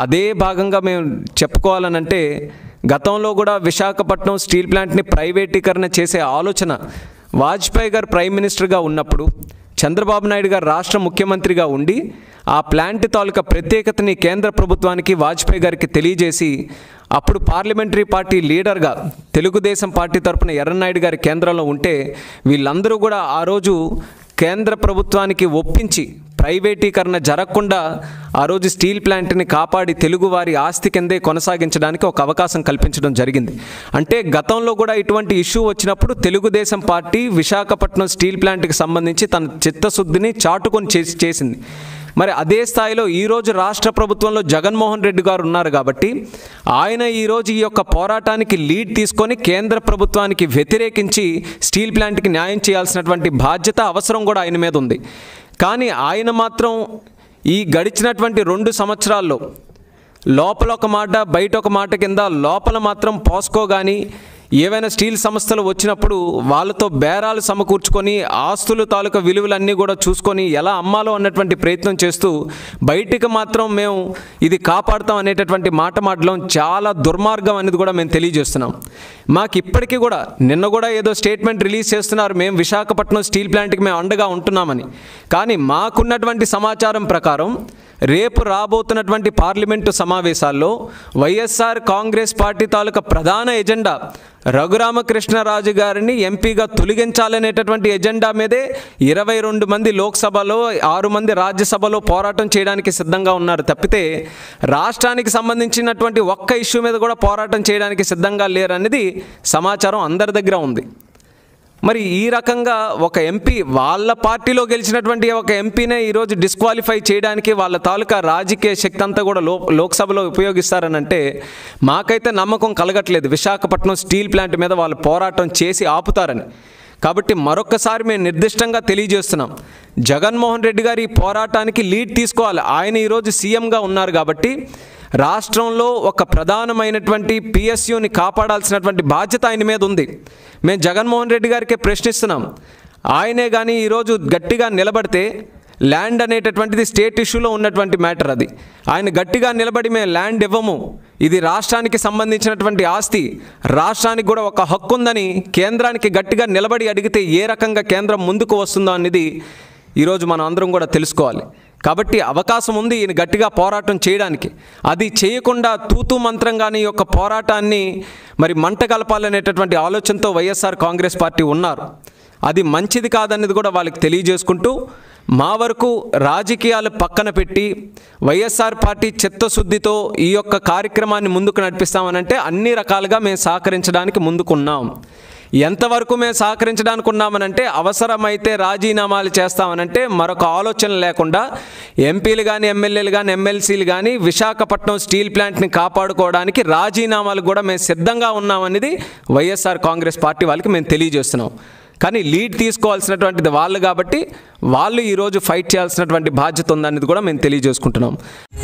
అదే భాగంగా మేము చెప్పుకోవాలనంటే గతంలో కూడా విశాఖపట్నం స్టీల్ ప్లాంట్ని ప్రైవేటీకరణ చేసే ఆలోచన వాజ్పేయి గారు ప్రైమ్ మినిస్టర్గా ఉన్నప్పుడు చంద్రబాబు నాయుడు గారు రాష్ట్ర ముఖ్యమంత్రిగా ఉండి ఆ ప్లాంట్ తాలూకా ప్రత్యేకతని కేంద్ర ప్రభుత్వానికి వాజ్పేయి గారికి తెలియజేసి అప్పుడు పార్లమెంటరీ పార్టీ లీడర్గా తెలుగుదేశం పార్టీ తరపున ఎర్రనాయుడు గారి కేంద్రంలో ఉంటే వీళ్ళందరూ కూడా ఆ రోజు కేంద్ర ప్రభుత్వానికి ఒప్పించి ప్రైవేటీకరణ జరగకుండా ఆ రోజు స్టీల్ ప్లాంట్ని కాపాడి తెలుగువారి ఆస్తి కిందే కొనసాగించడానికి ఒక అవకాశం కల్పించడం జరిగింది అంటే గతంలో కూడా ఇటువంటి ఇష్యూ వచ్చినప్పుడు తెలుగుదేశం పార్టీ విశాఖపట్నం స్టీల్ ప్లాంట్కి సంబంధించి తన చిత్తశుద్ధిని చాటుకొని చేసి చేసింది మరి అదే స్థాయిలో ఈరోజు రాష్ట్ర ప్రభుత్వంలో జగన్మోహన్ రెడ్డి గారు ఉన్నారు కాబట్టి ఆయన ఈరోజు ఈ యొక్క పోరాటానికి లీడ్ తీసుకొని కేంద్ర ప్రభుత్వానికి వ్యతిరేకించి స్టీల్ ప్లాంట్కి న్యాయం చేయాల్సినటువంటి బాధ్యత అవసరం కూడా ఆయన మీద ఉంది కానీ ఆయన మాత్రం ఈ గడిచినటువంటి రెండు సంవత్సరాల్లో లోపల ఒక మాట బయట ఒక మాట కింద లోపల మాత్రం పోస్కో కానీ ఏవైనా స్టీల్ సంస్థలు వచ్చినప్పుడు వాళ్ళతో బేరాలు సమకూర్చుకొని ఆస్తులు తాలూకా విలువలన్నీ కూడా చూసుకొని ఎలా అమ్మాలో అన్నటువంటి ప్రయత్నం చేస్తూ బయటికి మాత్రం మేము ఇది కాపాడుతాం అనేటటువంటి మాట మాటలం చాలా దుర్మార్గం అనేది కూడా మేము తెలియజేస్తున్నాం మాకు ఇప్పటికీ కూడా నిన్న కూడా ఏదో స్టేట్మెంట్ రిలీజ్ చేస్తున్నారు మేము విశాఖపట్నం స్టీల్ ప్లాంట్కి మేము అండగా ఉంటున్నామని కానీ మాకున్నటువంటి సమాచారం ప్రకారం రేపు రాబోతున్నటువంటి పార్లమెంటు సమావేశాల్లో వైఎస్ఆర్ కాంగ్రెస్ పార్టీ తాలూకా ప్రధాన ఎజెండా రఘురామకృష్ణరాజు గారిని ఎంపీగా తొలగించాలనేటటువంటి ఎజెండా మీదే ఇరవై రెండు మంది లోక్సభలో ఆరు మంది రాజ్యసభలో పోరాటం చేయడానికి సిద్ధంగా ఉన్నారు తప్పితే రాష్ట్రానికి సంబంధించినటువంటి ఒక్క ఇష్యూ మీద కూడా పోరాటం చేయడానికి సిద్ధంగా లేరనేది సమాచారం అందరి దగ్గర ఉంది మరి ఈ రకంగా ఒక ఎంపీ వాళ్ళ పార్టీలో గెలిచినటువంటి ఒక ఎంపీనే ఈరోజు డిస్క్వాలిఫై చేయడానికి వాళ్ళ తాలూకా రాజకీయ శక్తి అంతా కూడా లో లోక్సభలో ఉపయోగిస్తారనంటే మాకైతే నమ్మకం కలగట్లేదు విశాఖపట్నం స్టీల్ ప్లాంట్ మీద వాళ్ళు పోరాటం చేసి ఆపుతారని కాబట్టి మరొకసారి మేము నిర్దిష్టంగా తెలియజేస్తున్నాం జగన్మోహన్ రెడ్డి గారు ఈ పోరాటానికి లీడ్ తీసుకోవాలి ఆయన ఈరోజు సీఎంగా ఉన్నారు కాబట్టి రాష్ట్రంలో ఒక ప్రధానమైనటువంటి పిఎస్యుని కాపాడాల్సినటువంటి బాధ్యత ఆయన మీద ఉంది మేము జగన్మోహన్ రెడ్డి గారికి ప్రశ్నిస్తున్నాం ఆయనే కానీ ఈరోజు గట్టిగా నిలబడితే ల్యాండ్ అనేటటువంటిది స్టేట్ ఇష్యూలో ఉన్నటువంటి మ్యాటర్ అది ఆయన గట్టిగా నిలబడి మేము ల్యాండ్ ఇవ్వము ఇది రాష్ట్రానికి సంబంధించినటువంటి ఆస్తి రాష్ట్రానికి కూడా ఒక హక్కు ఉందని కేంద్రానికి గట్టిగా నిలబడి అడిగితే ఏ రకంగా కేంద్రం ముందుకు వస్తుందో అనేది ఈరోజు మనం అందరం కూడా తెలుసుకోవాలి కాబట్టి అవకాశం ఉంది ఈయన గట్టిగా పోరాటం చేయడానికి అది చేయకుండా తూతూ మంత్రంగానే ఈ యొక్క పోరాటాన్ని మరి మంట కలపాలనేటటువంటి ఆలోచనతో వైఎస్ఆర్ కాంగ్రెస్ పార్టీ ఉన్నారు అది మంచిది కాదనేది కూడా వాళ్ళకి తెలియజేసుకుంటూ మా వరకు రాజకీయాలు పక్కన పెట్టి వైఎస్ఆర్ పార్టీ చిత్తశుద్ధితో ఈ యొక్క కార్యక్రమాన్ని ముందుకు నడిపిస్తామనంటే అన్ని రకాలుగా మేము సహకరించడానికి ముందుకున్నాం ఎంతవరకు మేము సహకరించడానికి ఉన్నామనంటే అవసరమైతే రాజీనామాలు చేస్తామనంటే మరొక ఆలోచన లేకుండా ఎంపీలు కానీ ఎమ్మెల్యేలు కానీ ఎమ్మెల్సీలు కానీ విశాఖపట్నం స్టీల్ ప్లాంట్ని కాపాడుకోవడానికి రాజీనామాలు కూడా మేము సిద్ధంగా ఉన్నామనేది వైఎస్ఆర్ కాంగ్రెస్ పార్టీ వాళ్ళకి మేము తెలియజేస్తున్నాం కానీ లీడ్ తీసుకోవాల్సినటువంటిది వాళ్ళు కాబట్టి వాళ్ళు ఈరోజు ఫైట్ చేయాల్సినటువంటి బాధ్యత ఉందనేది కూడా మేము తెలియజేసుకుంటున్నాం